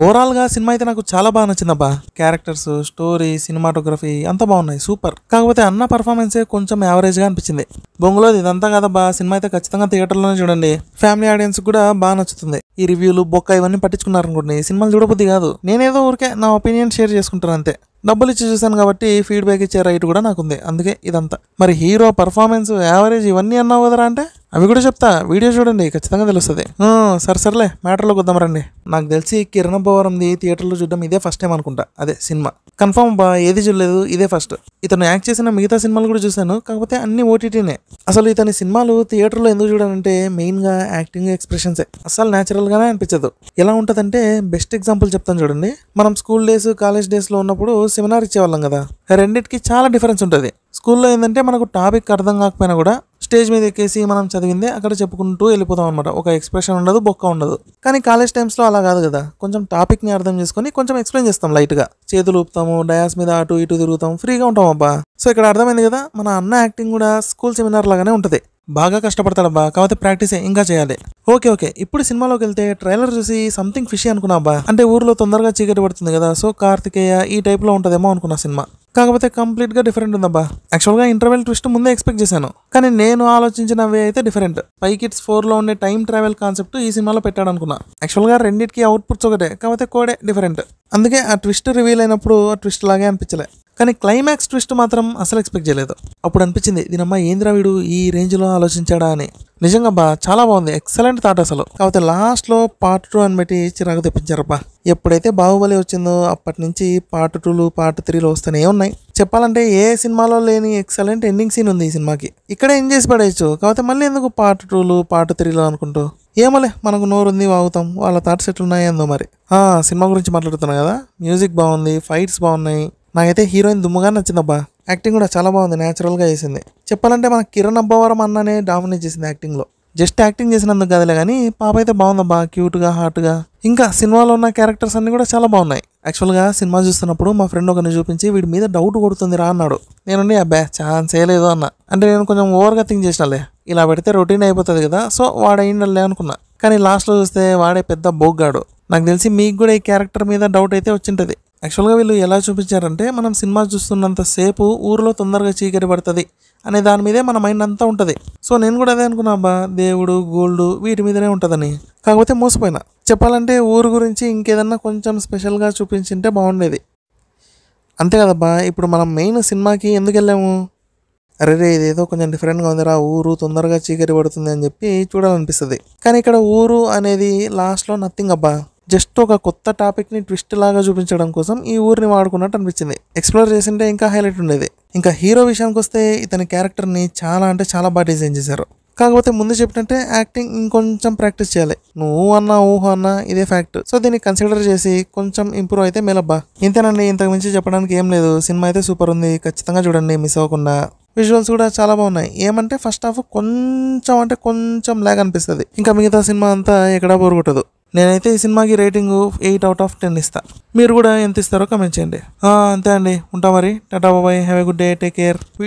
overall గా cinema అయితే నాకు చాలా బాగా నచ్చిందబ్బా క్యారెక్టర్స్ స్టోరీ సినిమాటోగ్రఫీ అంతా బాగున్నాయి సూపర్ కాకపోతే అన్న పర్ఫార్మెన్సే కొంచెం యావరేజ్ గా అనిపించింది బొంగులో ఇదంతా కాదబ్బా సినిమా అయితే ఖచ్చితంగా థియేటర్లోనే చూడండి ఫ్యామిలీ ఆడియన్స్ కూడా బాగా నచ్చుతుంది ఈ రివ్యూలు బొక్క ఇవన్నీ పట్టించుకున్నారు అనుకోండి సినిమాలు చూడబుద్ది కాదు నేనేదో ఊరికే నా ఒపీనియన్ షేర్ చేసుకుంటాను అంతే డబ్బులు ఇచ్చి చూశాను కాబట్టి ఫీడ్బ్యాక్ ఇచ్చే రైట్ కూడా నాకుంది అందుకే ఇదంతా మరి హీరో పర్ఫార్మెన్స్ యావరేజ్ ఇవన్నీ అన్నావు కదరా అంటే అవి కూడా చెప్తా వీడియో చూడండి ఖచ్చితంగా తెలుస్తుంది ఆ, సరే సర్లే మ్యాటర్లోకి వద్దాం రండి నాకు తెలిసి కిరణ్ అబ్బవరంది థియేటర్లో చూడడం ఇదే ఫస్ట్ టైం అనుకుంటా అదే సినిమా కన్ఫర్మ్ బా ఏది చూడలేదు ఇదే ఫస్ట్ ఇతను యాక్ట్ చేసిన మిగతా సినిమాలు కూడా చూశాను కాకపోతే అన్ని ఓటీటీనే అసలు ఇతని సినిమాలు థియేటర్లో ఎందుకు చూడాలంటే మెయిన్గా యాక్టింగ్ ఎక్స్ప్రెషన్సే అసలు న్యాచురల్గానే అనిపించదు ఎలా ఉంటుందంటే బెస్ట్ ఎగ్జాంపుల్ చెప్తాను చూడండి మనం స్కూల్ డేస్ కాలేజ్ డేస్లో ఉన్నప్పుడు సెమినార్ ఇచ్చేవాళ్ళం కదా రెండింటికి చాలా డిఫరెన్స్ ఉంటుంది స్కూల్లో ఏంటంటే మనకు టాపిక్ అర్థం కాకపోయినా కూడా స్టేజ్ మీద ఎక్కేసి మనం చదివిందే అక్కడ చెప్పుకుంటూ వెళ్ళిపోతాం అనమాట ఒక ఎక్స్ప్రెషన్ ఉండదు బొక్క ఉండదు కానీ కాలేజ్ టైమ్స్లో అలా కాదు కదా కొంచెం టాపిక్ని అర్థం చేసుకొని కొంచెం ఎక్స్ప్లెయిన్ చేస్తాం లైట్గా చేతులు ఊపుతాము డయాస్ మీద అటు ఇటు తిరుగుతాం ఫ్రీగా ఉంటాం అబ్బా సో ఇక్కడ అర్థమైంది కదా మన అన్న యాక్టింగ్ కూడా స్కూల్ సెమినార్ లాగానే ఉంటుంది బాగా కష్టపడతాడబ్బా కాకపోతే ప్రాక్టీస్ ఇంకా చేయాలి ఓకే ఓకే ఇప్పుడు సినిమాలోకి వెళ్తే ట్రైలర్ చూసి సంథింగ్ ఫిషీ అనుకున్నా అబ్బా అంటే ఊర్లో తొందరగా చీకటి పడుతుంది కదా సో కార్తికేయ ఈ టైప్ లో ఉంటదేమో అనుకున్నా సినిమా కాకపోతే కంప్లీట్ గా డిఫరెంట్ ఉందబ్బా యాక్చువల్ గా ఇంటర్వెల్ ట్విస్ట్ ముందే ఎక్స్పెక్ట్ చేశాను కానీ నేను ఆలోచించిన వే అయితే డిఫరెంట్ పై కిడ్స్ ఫోర్ లో ఉండే టైం ట్రావెల్ కాన్సెప్ట్ ఈ సినిమాలో పెట్టాడు అనుకున్నా యాక్చువల్ గా రెండింటికి అవుట్పుట్స్ ఒకటే కాకపోతే కోడే డిఫరెంట్ అందుకే ఆ ట్విస్ట్ రివీల్ అయినప్పుడు ఆ ట్విస్ట్ లాగే అనిపించలే కానీ క్లైమాక్స్ ట్విస్ట్ మాత్రం అసలు ఎక్స్పెక్ట్ చేయలేదు అప్పుడు అనిపించింది దీనమ్మ ఏంద్రా వీడు ఈ రేంజ్లో ఆలోచించాడా అని నిజంగా బా చాలా బాగుంది ఎక్సలెంట్ థాట్ అసలు కాకపోతే లాస్ట్లో పార్ట్ టూ అని పెట్టి చిరాకు తెప్పించారబ్బా ఎప్పుడైతే బాహుబలి వచ్చిందో అప్పటి నుంచి పార్ట్ టూలు పార్ట్ త్రీలు వస్తూనే ఉన్నాయి చెప్పాలంటే ఏ సినిమాలో లేని ఎక్సలెంట్ ఎండింగ్ సీన్ ఉంది ఈ సినిమాకి ఇక్కడే ఎంజాయ్ చేసి పడేయచ్చు కాకపోతే మళ్ళీ ఎందుకు పార్ట్ టూలు పార్ట్ త్రీలు అనుకుంటూ ఏమోలే మనకు నోరుంది వాగుతాం వాళ్ళ థాట్స్ ఎట్లున్నాయేందో మరి ఆ, సినిమా గురించి మాట్లాడుతున్నా కదా మ్యూజిక్ బాగుంది ఫైట్స్ బాగున్నాయి నాకైతే హీరోయిన్ దుమ్ముగా నచ్చిందబ్బా యాక్టింగ్ కూడా చాలా బాగుంది న్యాచురల్గా చేసింది చెప్పాలంటే మన కిరణ్ అబ్బవరం అన్ననే డామినేట్ చేసింది యాక్టింగ్లో జస్ట్ యాక్టింగ్ చేసినందుకు కాదులే కానీ పాప అయితే బాగుందబ్బా క్యూట్గా హాట్గా ఇంకా సినిమాలో ఉన్న క్యారెక్టర్స్ అన్ని కూడా చాలా బాగున్నాయి యాక్చువల్గా సినిమా చూస్తున్నప్పుడు మా ఫ్రెండ్ ఒకరిని చూపించి వీడి మీద డౌట్ కొడుతుంది రా అన్నాడు నేనుండి అబ్బా ఛాన్స్ లేదు అన్న అంటే నేను కొంచెం ఓవర్గా థింక్ చేసినాలే ఇలా పెడితే రొటీన్ అయిపోతుంది కదా సో వాడైండలే అనుకున్నా కానీ లాస్ట్లో చూస్తే వాడే పెద్ద బోగ్గాడు నాకు తెలిసి మీకు కూడా ఈ క్యారెక్టర్ మీద డౌట్ అయితే వచ్చింటది యాక్చువల్గా వీళ్ళు ఎలా చూపించారంటే మనం సినిమా చూస్తున్నంత సేపు ఊరిలో తొందరగా చీకటి పడుతుంది అనే దాని మీదే మన మైండ్ అంతా ఉంటుంది సో నేను కూడా అదే అనుకున్నా అబ్బా దేవుడు గోల్డ్ వీటి మీదనే ఉంటుందని కాకపోతే మోసపోయినా చెప్పాలంటే ఊరు గురించి ఇంకేదన్నా కొంచెం స్పెషల్గా చూపించింటే బాగుండేది అంతే కదబ్బా ఇప్పుడు మనం మెయిన్ సినిమాకి ఎందుకు వెళ్ళాము అరే రే ఇదేదో కొంచెం డిఫరెంట్గా ఉందిరా ఊరు తొందరగా చీకటి పడుతుంది అని చెప్పి చూడాలనిపిస్తుంది కానీ ఇక్కడ ఊరు అనేది లాస్ట్లో నథింగ్ అబ్బా జస్ట్ ఒక కొత్త టాపిక్ని ట్విస్ట్ లాగా చూపించడం కోసం ఈ ఊరిని వాడుకున్నట్టు అనిపించింది ఎక్స్ప్లోర్ చేసింటే ఇంకా హైలైట్ ఉండేది ఇంకా హీరో విషయానికి వస్తే ఇతని క్యారెక్టర్ని చాలా అంటే చాలా బాగా డిజైన్ చేశారు కాకపోతే ముందు చెప్పినట్టే యాక్టింగ్ ఇంకొంచెం ప్రాక్టీస్ చేయాలి నువ్వు అన్నా ఊహ అన్నా ఇదే ఫ్యాక్ట్ సో దీన్ని కన్సిడర్ చేసి కొంచెం ఇంప్రూవ్ అయితే మేలబ్బా ఇంతేనండి ఇంతకు మించి చెప్పడానికి ఏం లేదు సినిమా అయితే సూపర్ ఉంది ఖచ్చితంగా చూడండి మిస్ అవ్వకుండా విజువల్స్ కూడా చాలా బాగున్నాయి ఏమంటే ఫస్ట్ హాఫ్ కొంచెం అంటే కొంచెం లాగ్ అనిపిస్తుంది ఇంకా మిగతా సినిమా అంతా ఎక్కడా బోర్ కొట్టదు నేనైతే ఈ సినిమాకి rating eight out of ten ఇస్తా మీరు కూడా ఎంత ఇస్తారో కమెంట్ చేయండి ఆ, అంతే అండి ఉంటా మరి టాటా బాబాయ్ have a good day take care